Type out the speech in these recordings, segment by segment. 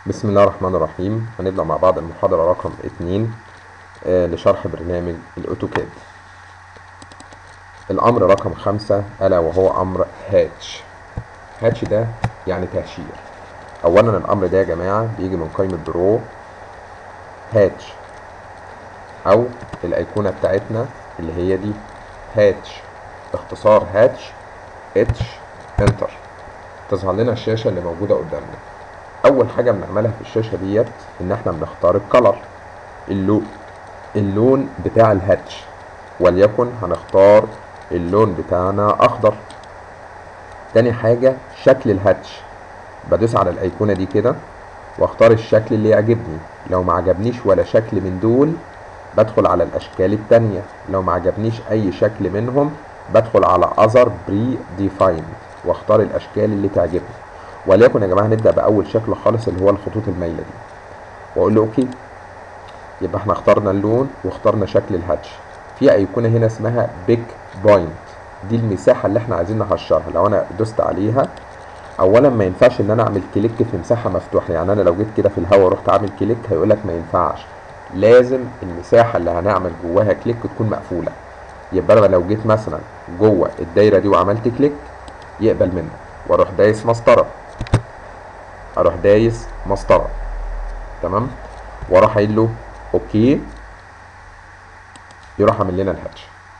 بسم الله الرحمن الرحيم هنبدأ مع بعض المحاضرة رقم اتنين آه، لشرح برنامج الأوتوكاد الأمر رقم خمسة ألا وهو أمر هاتش هاتش ده يعني تهشير أولا الأمر ده يا جماعة بيجي من قائمة برو هاتش أو الأيقونة بتاعتنا اللي هي دي هاتش اختصار هاتش اتش انتر تظهر لنا الشاشة اللي موجودة قدامنا اول حاجه بنعملها في الشاشه ديت ان احنا بنختار الكلر اللون اللون بتاع الهاتش وليكن هنختار اللون بتاعنا اخضر تاني حاجه شكل الهاتش بدوس على الايقونه دي كده واختار الشكل اللي يعجبني لو ما عجبنيش ولا شكل من دول بدخل على الاشكال التانية لو ما عجبنيش اي شكل منهم بدخل على other pre-defined واختار الاشكال اللي تعجبني وليكن يا جماعه نبدا باول شكل خالص اللي هو الخطوط المايله دي واقول له اوكي يبقى احنا اخترنا اللون واخترنا شكل الهاتش في ايقونه هنا اسمها بيك بوينت دي المساحه اللي احنا عايزين نهشرها لو انا دوست عليها اولا ما ينفعش ان انا اعمل كليك في مساحه مفتوحه يعني انا لو جيت كده في الهواء ورحت اعمل كليك هيقول لك ما ينفعش لازم المساحه اللي هنعمل جواها كليك تكون مقفوله يبقى انا لو جيت مثلا جوه الدايره دي وعملت كليك يقبل منك واروح دايس مسطره اروح دايس مسطره تمام واروح قايل له اوكي يروح عامل لنا الهاتش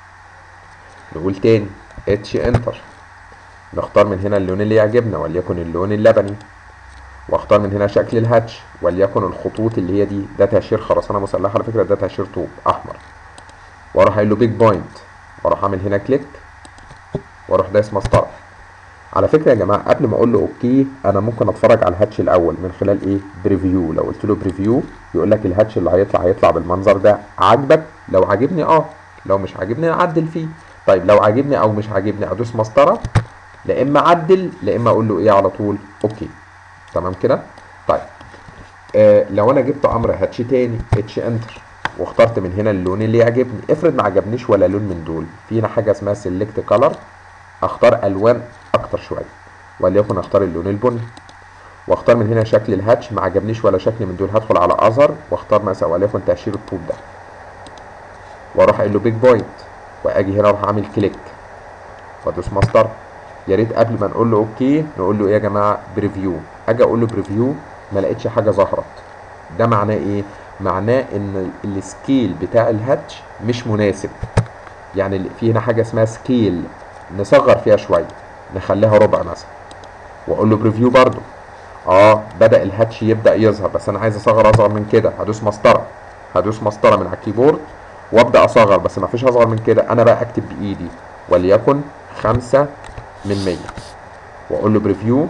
نقول تاني اتش انتر نختار من هنا اللون اللي يعجبنا وليكن اللون اللبني واختار من هنا شكل الهاتش وليكن الخطوط اللي هي دي ده تهشير خرسانه مسلحه على فكره ده تهشير طوب احمر واروح قايل له بيج بوينت واروح اعمل هنا كليك واروح دايس مسطره على فكره يا جماعه قبل ما اقول له اوكي انا ممكن اتفرج على الهاتش الاول من خلال ايه بريفيو لو قلت له بريفيو يقول لك الهاتش اللي هيطلع هيطلع بالمنظر ده عاجبك لو عاجبني اه لو مش عاجبني اعدل فيه طيب لو عاجبني او مش عاجبني ادوس مسطره لا اما اعدل لا اما اقول له ايه على طول اوكي تمام كده طيب آه لو انا جبت امر هاتش تاني اتش انتر واخترت من هنا اللون اللي يعجبني افرض ما عجبنيش ولا لون من دول في هنا حاجه اسمها سيلكت كلر اختار الوان اكتر شويه وليكن اختار اللون البني واختار من هنا شكل الهاتش ما عجبنيش ولا شكل من دول هدخل على اذر واختار مثلا وليكن تهشير الطوب ده واروح قايل له بيج بوينت واجي هنا اروح اعمل كليك وادوس ماستر يا ريت قبل ما نقول له اوكي نقول له ايه يا جماعه بريفيو اجي اقول له بريفيو ما لقيتش حاجه ظهرت ده معناه ايه معناه ان السكيل بتاع الهاتش مش مناسب يعني في هنا حاجه اسمها سكيل نصغر فيها شويه نخليها ربع مثلا واقول له بريفيو برضو اه بدا الهاتش يبدا يظهر بس انا عايز اصغر اصغر من كده هدوس مسطره هدوس مسطره من على الكيبورد وابدا اصغر بس ما فيش اصغر من كده انا بقى اكتب بايدي وليكن خمسة من مية واقول له بريفيو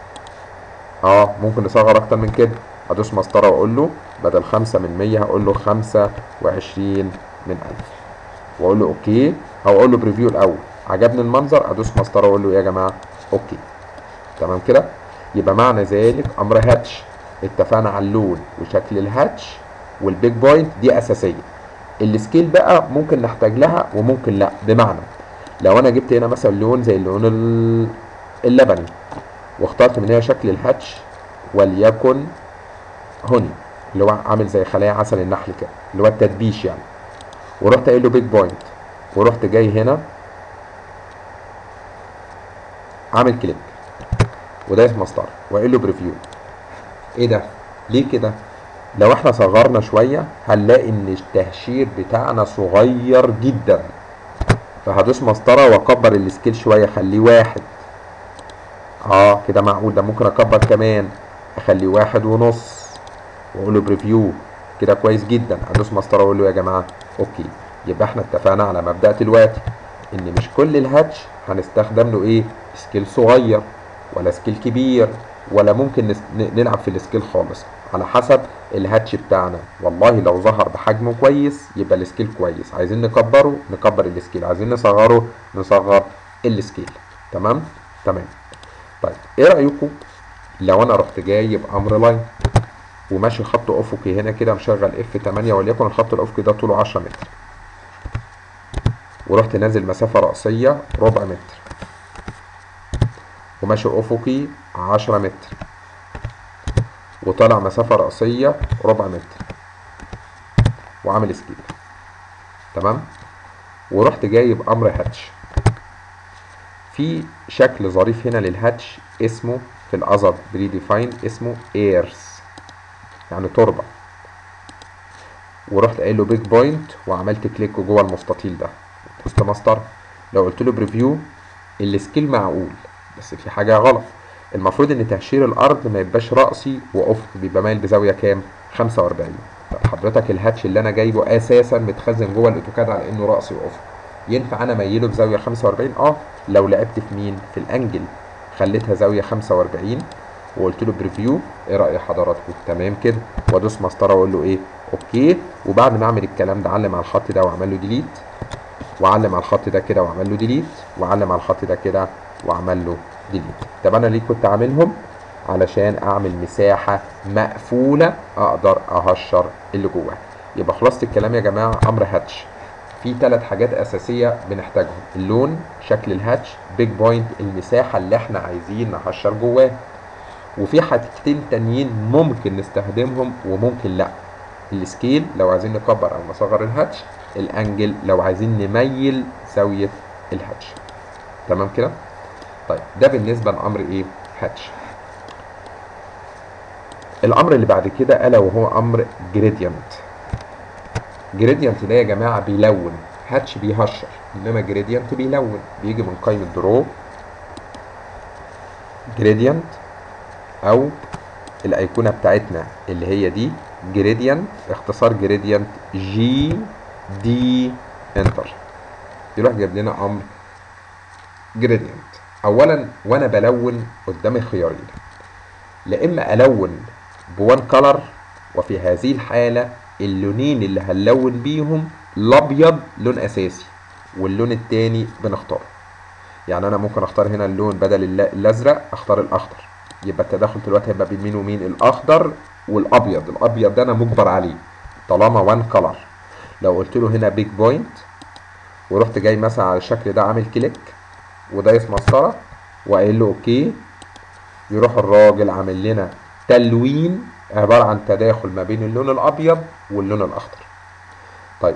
اه ممكن نصغر اكتر من كده هدوس مسطره واقول له بدل خمسة من مية هقول له خمسة وعشرين من الف واقول له اوكي او اقول له بريفيو الاول عجبني المنظر ادوس مسطره واقول له يا جماعه اوكي تمام كده يبقى معنى ذلك امر هاتش اتفقنا على اللون وشكل الهاتش والبيج بوينت دي اساسيه السكيل بقى ممكن نحتاج لها وممكن لا بمعنى لو انا جبت هنا مثلا لون زي اللون اللبني واخترت من هنا شكل الهاتش وليكن هوني اللي هو عامل زي خلايا عسل النحل كده اللي هو التدبيش يعني ورحت قايل له بيج بوينت ورحت جاي هنا عامل كليك ودايس مسطره وقايل له بريفيو ايه ده ليه كده لو احنا صغرنا شويه هنلاقي ان التهشير بتاعنا صغير جدا فهدوس مسطره واكبر السكيل شويه اخليه واحد اه كده معقول ده ممكن اكبر كمان اخليه واحد ونص واقول له بريفيو كده كويس جدا ادوس مسطره واقول له يا جماعه اوكي يبقى احنا اتفقنا على مبدا دلوقتي ان مش كل الهاتش هنستخدم له ايه سكيل صغير ولا سكيل كبير ولا ممكن نلعب في السكيل خالص على حسب الهاتش بتاعنا والله لو ظهر بحجمه كويس يبقى السكيل كويس عايزين نكبره نكبر السكيل عايزين نصغره نصغر السكيل تمام تمام طيب ايه رايكم لو انا رحت جاي بامر لاين وماشي خط افقي هنا كده مشغل اف 8 وليكن الخط الافقي ده طوله 10 متر ورحت نازل مسافة رأسية ربع متر وماشي أفقي عشرة متر وطالع مسافة رأسية ربع متر وعامل سكيل تمام ورحت جايب امر هاتش في شكل ظريف هنا للهاتش اسمه في الاذر بريديفاين اسمه ايرس يعني تربه ورحت قايل له بيج بوينت وعملت كليك جوه المستطيل ده تست ماستر لو قلت له بريفيو السكيل معقول بس في حاجه غلط المفروض ان تهشير الارض ما يبقاش راسي وافق بيبقى مايل بزاويه كام 45 طب حضرتك الهاتش اللي انا جايبه اساسا متخزن جوه الاوتوكاد على انه راسي وافق ينفع انا اميله بزاويه 45 اه لو لعبت في مين في الانجل خليتها زاويه 45 وقلت له بريفيو ايه راي حضراتكم تمام كده وادوس مسطره واقول له ايه اوكي وبعد ما اعمل الكلام ده علم على الخط ده واعمل له ديليت وعلم على الخط ده كده واعمل له ديليت وعلم على الخط ده كده واعمل له ديليت طب انا ليه كنت عاملهم علشان اعمل مساحه مقفوله اقدر اهشر اللي جواها يبقى خلاصه الكلام يا جماعه امر هاتش في ثلاث حاجات اساسيه بنحتاجهم اللون شكل الهاتش بيج بوينت المساحه اللي احنا عايزين نهشر جواها وفي حاجتين تانيين ممكن نستخدمهم وممكن لا السكيل لو عايزين نكبر او نصغر الهاتش الانجل لو عايزين نميل زاويه الهاتش تمام كده طيب ده بالنسبه لامر ايه هاتش الامر اللي بعد كده الا وهو امر جريدينت جريدينت ده يا جماعه بيلون هاتش بيهشر انما جريدينت بيلون بيجي من قائمه درو جريدينت او الايقونه بتاعتنا اللي هي دي جريدينت اختصار جريدينت جي دي انتر يروح جايب لنا امر جريدينت اولا وانا بلون قدامي خيارين لا اما الون بوان كلر وفي هذه الحاله اللونين اللي هنلون بيهم الابيض لون اساسي واللون التاني بنختاره يعني انا ممكن اختار هنا اللون بدل الازرق اختار الاخضر يبقى التداخل دلوقتي هيبقى بين مين ومين الاخضر والابيض الابيض ده انا مجبر عليه طالما وان كلر لو قلت له هنا بيج بوينت ورحت جاي مثلا على الشكل ده عامل كليك ودايس مسطره وقايل له اوكي يروح الراجل عامل لنا تلوين عباره عن تداخل ما بين اللون الابيض واللون الاخضر طيب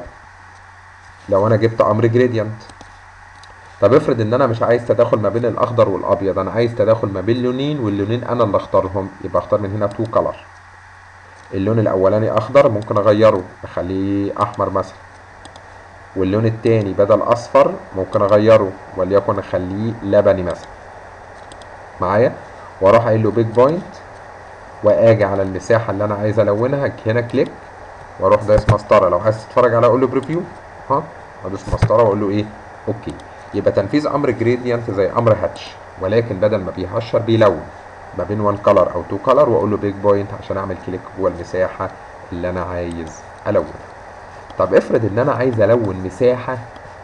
لو انا جبت امر جريدينت طب افرض ان انا مش عايز تداخل ما بين الاخضر والابيض انا عايز تداخل ما بين لونين واللونين انا اللي اختارهم يبقى اختار من هنا تو كلر اللون الاولاني اخضر ممكن اغيره اخليه احمر مثلا واللون التاني بدل اصفر ممكن اغيره وليكن اخليه لبني مثلا معايا واروح قايل له بيج بوينت واجي على المساحه اللي انا عايز الونها هنا كليك واروح دايس مسطره لو عايز تتفرج على اقول له بريفيو ها ادوس مسطره واقول له ايه اوكي يبقى تنفيذ امر جريدينت زي امر هاتش ولكن بدل ما بيهشر بيلون ما بين وان كلر او تو كلر واقول له بيج بوينت عشان اعمل كليك جوه المساحه اللي انا عايز الونها طب افرض ان انا عايز الون مساحه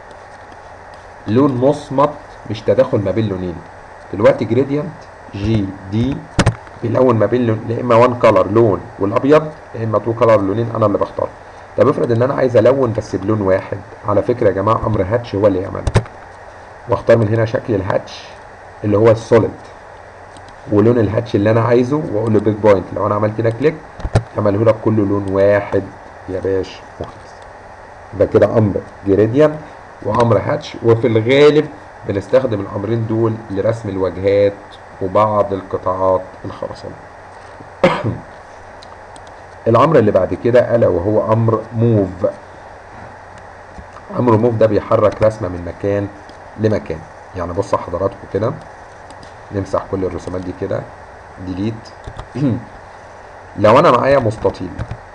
لون مصمت مش تداخل ما بين لونين دلوقتي جريدينت جي دي بيلون ما بين لون يا اما وان كلر لون والابيض يا اما تو كلر لونين انا اللي بختار طب افرض ان انا عايز الون بس بلون واحد على فكره يا جماعه امر هاتش هو اللي يعمله واختار من هنا شكل الهاتش اللي هو السوليد ولون الهاتش اللي انا عايزه واقول له بيج بوينت لو انا عملت هنا كليك عمله لك كله لون واحد يا باش مهندس يبقى كده امر جريديان وامر هاتش وفي الغالب بنستخدم الامرين دول لرسم الواجهات وبعض القطاعات الخرسانيه الامر اللي بعد كده الا وهو امر موف امر موف ده بيحرك رسمه من مكان لمكان يعني بص حضراتكم كده نمسح كل الرسومات دي كده ديليت لو انا معايا مستطيل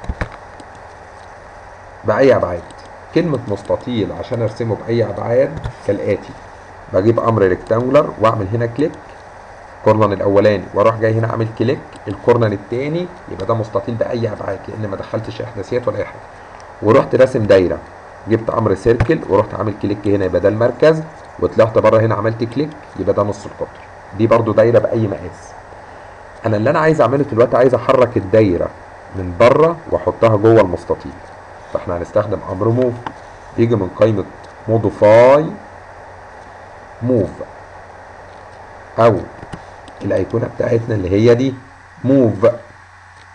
باي ابعاد كلمة مستطيل عشان ارسمه باي ابعاد كالاتي بجيب امر ريكتانجولار واعمل هنا كليك الكورنر الاولاني واروح جاي هنا اعمل كليك الكورنر الثاني يبقى ده مستطيل باي ابعاد لان ما دخلتش احداثيات ولا اي حاجه ورحت راسم دايره جبت امر سيركل ورحت عامل كليك هنا يبقى ده المركز وطلعت بره هنا عملت كليك يبقى ده نص القطر دي برضو دايره باي مقاس انا اللي انا عايز اعمله دلوقتي عايز احرك الدايره من بره واحطها جوه المستطيل فاحنا هنستخدم امر موف يجي من قائمه موديفاي موف او الايقونه بتاعتنا اللي هي دي موف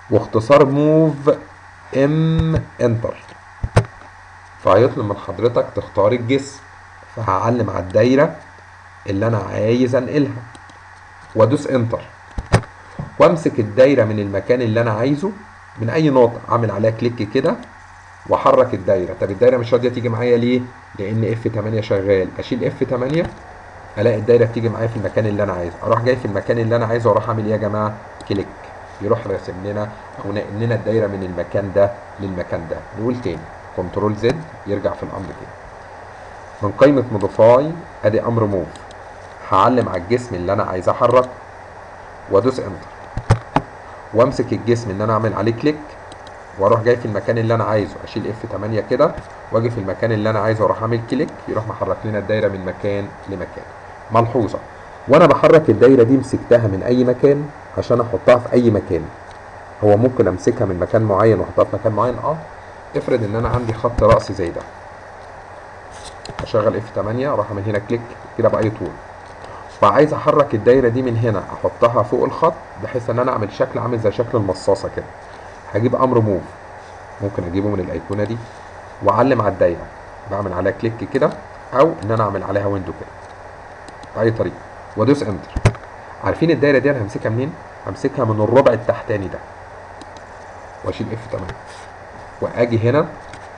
واختصار موف ام انتر فهيطلب من حضرتك تختار الجسم فهعلم على الدايره اللي انا عايز انقلها وادوس انتر وامسك الدايره من المكان اللي انا عايزه من اي نقطه اعمل عليها كليك كده واحرك الدايره طب الدايره مش راضيه تيجي معايا ليه لان اف 8 شغال اشيل اف 8 الاقي الدايره بتيجي معايا في المكان اللي انا عايزه اروح جاي في المكان اللي انا عايزه واروح اعمل ايه يا جماعه كليك يروح راسم لنا او نقل لنا الدايره من المكان ده للمكان ده نقول تاني كنترول زد يرجع في الامر تاني من قائمه موديفاي ادي امر موف هعلم على الجسم اللي انا عايز احرك وادوس انتر وامسك الجسم ان انا اعمل عليه كليك واروح جاي في المكان اللي انا عايزه اشيل اف 8 كده واجي في المكان اللي انا عايزه واروح اعمل كليك يروح محرك لنا الدايره من مكان لمكان ملحوظه وانا بحرك الدايره دي مسكتها من اي مكان عشان احطها في اي مكان هو ممكن امسكها من مكان معين واحطها في مكان معين اه افرض ان انا عندي خط رأس زي ده اشغل اف 8 اروح من هنا كليك كده باي طول فعايز احرك الدايره دي من هنا احطها فوق الخط بحيث ان انا اعمل شكل عامل زي شكل المصاصه كده هجيب امر موف ممكن اجيبه من الايقونه دي واعلم على الدايره بعمل عليها كليك كده او ان انا اعمل عليها ويندو كده باي طريقه وادوس انتر عارفين الدايره دي انا همسكها منين همسكها من الربع التحتاني ده واشيل اف 8 واجي هنا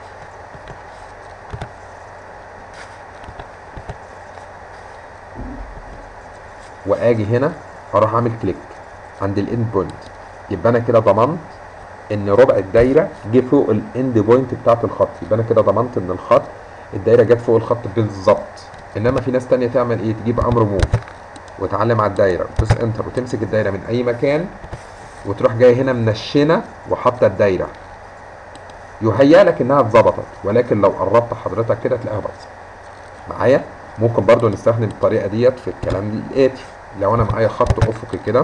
واجي هنا اروح اعمل كليك عند الاند بوينت يبقى انا كده ضمنت ان ربع الدايره جه فوق الاند بوينت بتاعت الخط يبقى انا كده ضمنت ان الخط الدايره جت فوق الخط بالظبط انما في ناس تانية تعمل ايه تجيب امر موف وتعلم على الدايره وتدوس انتر وتمسك الدايره من اي مكان وتروح جاي هنا منشنه وحاطه الدايره يهيأ لك انها اتظبطت ولكن لو قربت حضرتك كده تلاقيها بايظه معايا ممكن برضو نستخدم الطريقه ديت في الكلام الاتي لو انا معايا خط افقي كده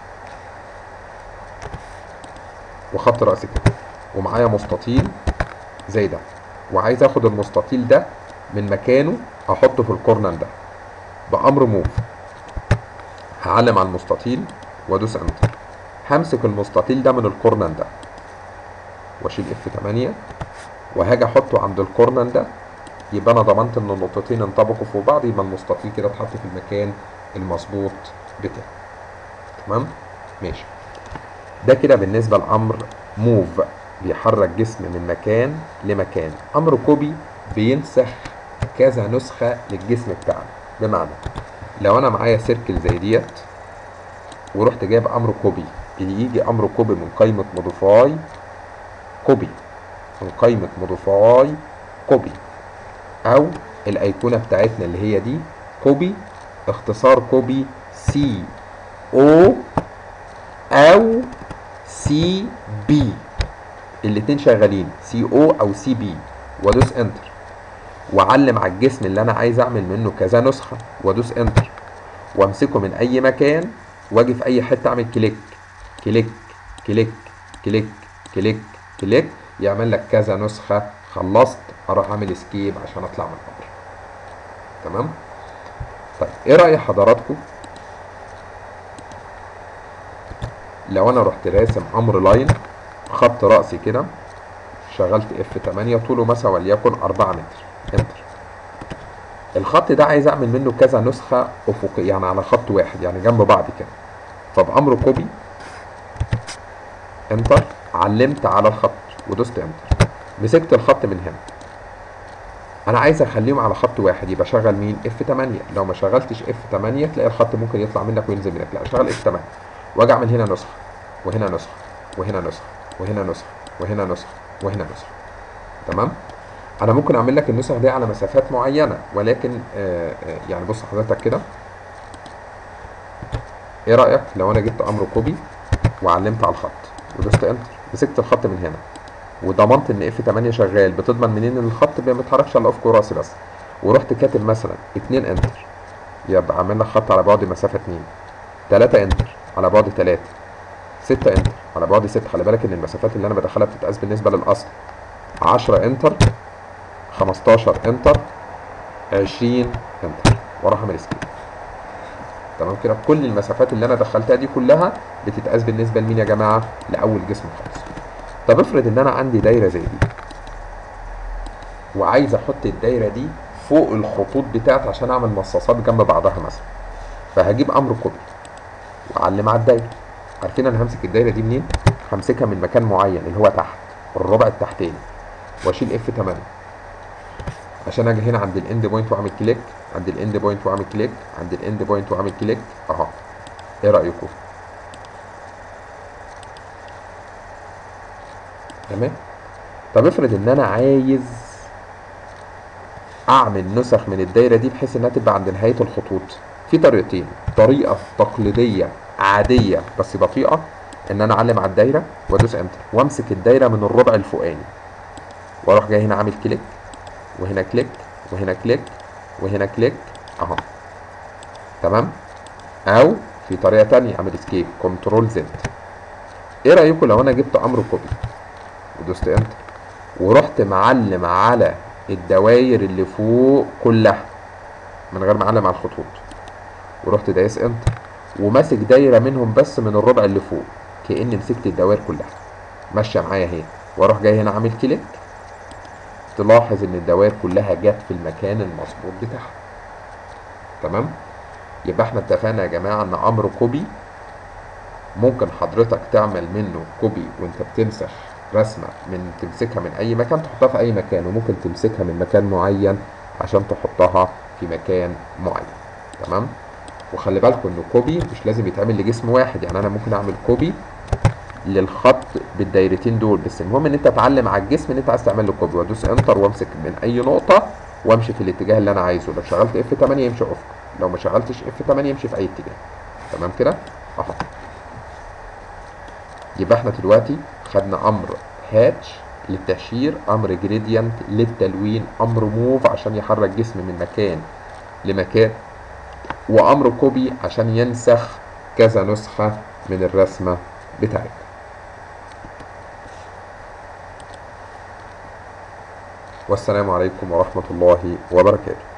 وخط راسي كده ومعايا مستطيل زي ده وعايز اخد المستطيل ده من مكانه احطه في الكورنر ده بامر موف هعلم على المستطيل وادوس انتر همسك المستطيل ده من الكورنر ده واشيل اف 8 وهاجي احطه عند الكورنر ده يبقى انا ضمنت ان النقطتين انطبقوا فوق بعض يبقى المستطيل كده اتحط في المكان المظبوط بتاعه تمام ماشي ده كده بالنسبه لامر موف بيحرك جسم من مكان لمكان امر كوبي بينسخ كذا نسخه للجسم بتاعنا بمعنى لو انا معايا سيركل زي ديت ورحت جايب امر كوبي يجي امر كوبي من قائمه موديفاي كوبي من قائمه موديفاي كوبي او الايقونه بتاعتنا اللي هي دي كوبي اختصار كوبي سي او او سي بي الاتنين شغالين سي او او سي بي وادوس انتر واعلم على الجسم اللي انا عايز اعمل منه كذا نسخه وادوس انتر وامسكه من اي مكان واجي في اي حته اعمل كليك كليك كليك كليك كليك كليك يعمل لك كذا نسخه خلصت اروح اعمل اسكيب عشان اطلع من الامر تمام طيب ايه راي حضراتكم لو انا رحت راسم امر لاين خط راسي كده شغلت اف 8 طوله مثلا وليكن 4 متر انتر الخط ده عايز اعمل منه كذا نسخه افقيه يعني على خط واحد يعني جنب بعض كده فبامر كوبي انتر علمت على الخط ودوست انتر مسكت الخط من هنا انا عايز اخليهم على خط واحد يبقى شغل مين اف 8 لو ما شغلتش اف 8 تلاقي الخط ممكن يطلع منك وينزل منك لا شغل اف 8 واجي اعمل هنا نسخه وهنا نسخه وهنا نسخه وهنا نسخه وهنا نسخه وهنا نسخه تمام انا ممكن اعمل لك النسخ دي على مسافات معينه ولكن آآ آآ يعني بص حضرتك كده ايه رايك لو انا جبت امر كوبي وعلمت على الخط ودوست انتر مسكت الخط من هنا وضمنت ان اف 8 شغال بتضمن منين ان الخط ما بيتحركش الا افق راسي بس ورحت كاتب مثلا 2 انتر يبقى عامل لك خط على بعد مسافه 2 3 انتر على بعد 3 6 انتر على بعد 6 خلي بالك ان المسافات اللي انا بدخلها بتتقاس بالنسبه للاصل 10 انتر 15 انتر 20 انتر واروح اعمل اسكيب تمام كده كل المسافات اللي انا دخلتها دي كلها بتتقاس بالنسبه لمين يا جماعه لاول جسم خالص طب افرض ان انا عندي دايره زي دي وعايز احط الدايره دي فوق الخطوط بتاعتي عشان اعمل مصاصات جنب بعضها مثلا فهجيب امر كوبي واعلم على الدايره عارفين انا همسك الدايره دي منين همسكها من مكان معين اللي هو تحت الربع التحتاني واشيل اف 8 عشان اجي هنا عند الاند بوينت واعمل كليك عند الاند بوينت واعمل كليك عند الاند بوينت واعمل كليك اهو ايه رايكم تمام طب افرض ان انا عايز اعمل نسخ من الدايره دي بحيث انها تبقى عند نهايه الخطوط في طريقتين طريقه تقليديه عاديه بس بطيئه ان انا اعلم على الدايره وادوس انتر وامسك الدايره من الربع الفوقاني واروح جاي هنا عامل كليك وهنا كليك وهنا كليك وهنا كليك اهو تمام او في طريقه تانية اعمل اسكيب كنترول زد ايه رايكم لو انا جبت امر كوبي ودوست انتر ورحت معلم على الدواير اللي فوق كلها من غير ما اعلم على الخطوط ورحت دايس انتر وماسك دايره منهم بس من الربع اللي فوق كاني مسكت الدوائر كلها ماشيه معايا اهي واروح جاي هنا عامل كليك تلاحظ ان الدوائر كلها جت في المكان المظبوط بتاعها تمام يبقى احنا اتفقنا يا جماعه ان امر كوبي ممكن حضرتك تعمل منه كوبي وانت بتمسح رسمه من تمسكها من اي مكان تحطها في اي مكان وممكن تمسكها من مكان معين عشان تحطها في مكان معين تمام وخلي بالكم ان كوبي مش لازم يتعمل لجسم واحد يعني انا ممكن اعمل كوبي للخط بالدايرتين دول بس المهم ان انت تعلم على الجسم ان انت عايز تعمل له كوبي وادوس انتر وامسك من اي نقطه وامشي في الاتجاه اللي انا عايزه لو شغلت اف 8 يمشي افق لو ما شغلتش اف 8 يمشي في اي اتجاه تمام كده اهو يبقى احنا دلوقتي خدنا امر هاتش للتهشير امر جريدينت للتلوين امر موف عشان يحرك جسم من مكان لمكان وامر كوبي عشان ينسخ كذا نسخة من الرسمة بتاعتنا والسلام عليكم ورحمة الله وبركاته